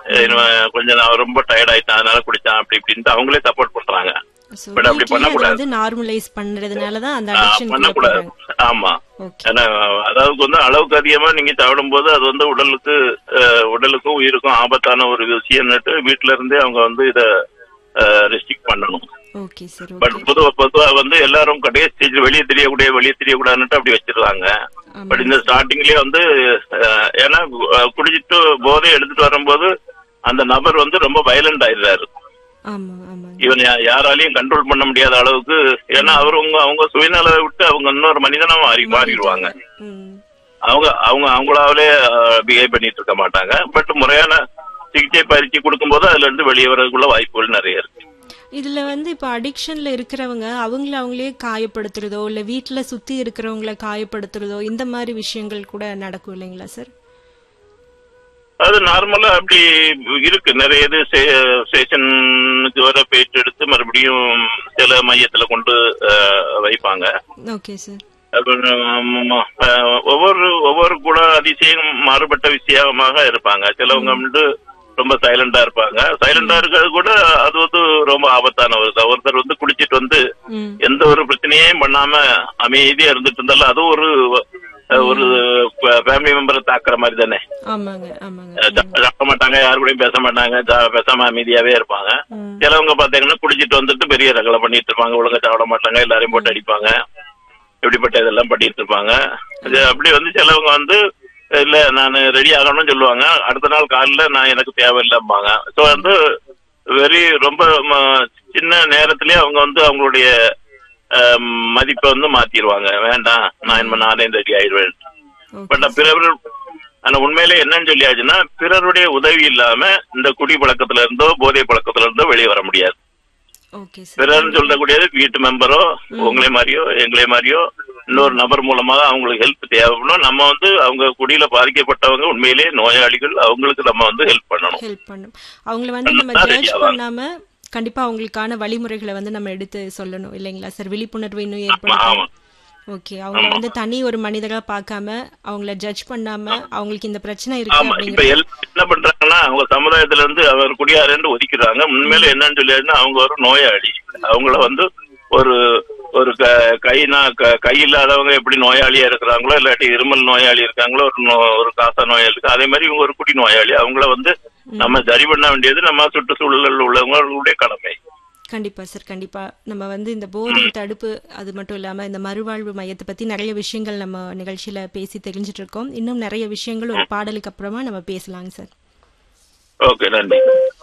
இவன் கொஞ்சம் நான் ரொம்ப டயர்ட் ஆயிட்டான் அதனால குடிச்சான் அப்படி இப்படின்ட்டு அவங்களே சப்போர்ட் பண்றாங்க So, But அப்படி வீட்லயே அதை பண்ணக்கூடாது. வந்து நார்மலைஸ் பண்றதுனால தான் அந்த ஆ, அடிக்ஷன் பண்ணக்கூடாது ஆமா ஓகே ஏன்னா அதாவது வந்து அளவுக்கு அதிகமா நீங்க சாப்பிடும்போது அது வந்து உடலுக்கு அஹ், உடலுக்கும் உயிருக்கும் ஆபத்தான ஒரு விஷயம்னுட்டு வீட்ல இருந்தே அவங்க வந்து இத ரெஸ்ட்ரிக்ட் பண்ணணும் ஓகே சார் பட் ஓகே பொதுவா பொதுவா வந்து எல்லாரும் கடைசி ஸ்டேஜ் வெளியே தெரியக்கூடிய வெளியே தெரியக்கூடாதுன்னுட்டு அப்படி வச்சிருக்காங்க ஆமா பட் இந்த ஸ்டார்டிங்லயே வந்து அஹ், ஏன்னா அஹ், குடிச்சிட்டு போதை எடுத்துட்டு வரும்போது அந்த நபர் வந்து ரொம்ப வயலண்ட் ஆயிடுறாரு ஆமா ஆமாங்க இவன் யா- யாராலையும் கண்ட்ரோல் பண்ண முடியாத அளவுக்கு ஏன்னா அவர் அவங்க அவங்க சுயநலவை விட்டு அவங்க இன்னொரு மனிதனா மாறி மாறிடுவாங்க ம் அவங்க அவங்க அவங்களாவே பிஹேவ் பண்ணிட்டு இருக்க மாட்டாங்க பட் முறையான சிகிச்சை பயிற்சி கொடுக்கும்போது அதுல இருந்து வெளியே வரதுக்குள்ள வாய்ப்புகள் நிறைய இருக்கு இதுல வந்து இப்ப அடிக்ஷன்ல இருக்கிறவங்க அவங்கள அவங்களே காயப்படுத்துறதோ இல்ல வீட்ல சுத்தி இருக்கிறவங்கள காயப்படுத்துறதோ இந்த மாதிரி விஷயங்கள் கூட நடக்கும் இல்லைங்களா சார் அது நார்மலா அப்படி இருக்கு நிறைய இது ஸ்டேஷனுக்கு வர பேச்சு எடுத்து மறுபடியும் சில மையத்துல கொண்டு அஹ், வைப்பாங்க ஓகே சார் அப்புறம், ஆமா, அஹ், ஒவ்வொரு ஒவ்வொரு கூட அதிசயம் மாறுபட்ட விஷயமாக இருப்பாங்க சிலவங்க வந்து ரொம்ப சைலண்டா இருப்பாங்க சைலண்டா இருக்கிறது கூட அது வந்து ரொம்ப ஆபத்தான ஒரு இது. ஒருத்தர் வந்து குடிச்சிட்டு வந்து ம் எந்த ஒரு பிரச்சனையும் பண்ணாம அமைதியா இருந்துட்டு இருந்தாலும் அது ஒரு அஹ், ஒரு ஃபேமிலி மெம்பரை தாக்குற மாதிரி தானே ஆமாங்க ஆமாங்க அஹ், சா- சாப்பிட மாட்டாங்க யாரு கூடயும் பேச மாட்டாங்க சா- பேசாம அமைதியாவே இருப்பாங்க ம் சிலவங்க பாத்தீங்கன்னா குடிச்சிட்டு வந்துட்டு பெரிய ரகலை பண்ணிட்டு இருப்பாங்க ஒழுங்கா சாப்பிட மாட்டாங்க எல்லாரையும் போட்டு அடிப்பாங்க இப்படிப்பட்ட இதெல்லாம் பண்ணிட்டு இருப்பாங்க இது அப்படி வந்து சிலவங்க வந்து இல்ல நான் ரெடி ஆகணும்னு சொல்லுவாங்க அடுத்த நாள் காலைல நான் எனக்கு தேவையில்லைம்பாங்க ஸோ வந்து வெரி ரொம்ப ம- சின்ன நேரத்திலேயே அவங்க வந்து அவங்களுடைய அஹ், மதிப்பை வந்து மாத்திடுவாங்க வேண்டாம் நான் இனிமே நானே ரெடி ஆயிடுவேன் ஓகே பட் பிறர் ஆனா உண்மையிலே என்னன்னு சொல்லியாச்சுன்னா பிறருடைய உதவி இல்லாம இந்த குடி பழக்கத்துல இருந்தோ போதை பழக்கத்துல இருந்தோ வெளியே வர முடியாது ஓகே சார் பிறர்னு சொல்லக்கூடியது வீட்டு மெம்பரோ உங்களே மாதிரியோ எங்களே மாதிரியோ இன்னொரு நபர் மூலமாக அவங்களுக்கு ஹெல்ப் தேவைப்படும் நம்ம வந்து அவங்க குடியில பாதிக்கப்பட்டவங்க உண்மையிலேயே நோயாளிகள் அவங்களுக்கு நம்ம வந்து ஹெல்ப் பண்ணணும் ஹெல்ப் பண்ணும் அவங்கள வந்து நம்ம பண்ணா ஜட்ஜ் ready ஆவாங்க. பண்ணாம கண்டிப்பா அவங்களுக்கான வழிமுறைகளை வந்து நம்ம எடுத்து சொல்லணும் இல்லைங்களா சார் விழிப்புணர்வு இன்னும் ஆமா ஏற்படுத்தணும் ஓகே அவங்க வந்து தனி ஒரு மனிதரா பார்க்காம அவங்கள ஜட்ஜ் பண்ணாம அவங்களுக்கு இந்த பிரச்சனை இருக்கு ஆமா இப்ப அப்படிங்கிற எல் என்ன பண்றாங்கன்னா அவங்க சமுதாயத்துல இருந்து அவர் குடியாருன்னு ஒதுக்கிறாங்க உண்மையில என்னன்னு சொல்லியாருன்னா அவங்க ஒரு நோயாளி அவங்கள வந்து ஒரு ஒரு க- கைனா க- கை இல்லாதவங்க எப்படி நோயாளியா இருக்கிறாங்களோ இல்லாட்டி இருமல் நோயாளி இருக்காங்களோ ஒரு நோ- ஒரு காசா நோயாளி இருக்கு அதே மாதிரி இவங்க ஒரு குடி நோயாளி அவங்கள வந்து நம்ம சரி பண்ண வேண்டியது நம்ம சுற்றுச்சூழலில் உள்ளவங்களுடைய கடமை கண்டிப்பா சார் கண்டிப்பா நம்ம வந்து இந்த போதை தடுப்பு அது மட்டும் இல்லாம இந்த மறுவாழ்வு மையத்தை பத்தி நிறைய விஷயங்கள் நம்ம நிகழ்ச்சியில பேசி தெரிஞ்சிட்டு இருக்கோம் இன்னும் நிறைய விஷயங்கள் ஒரு பாடலுக்கு அப்புறமா நம்ம பேசலாங்க சார் ஓகே நன்றி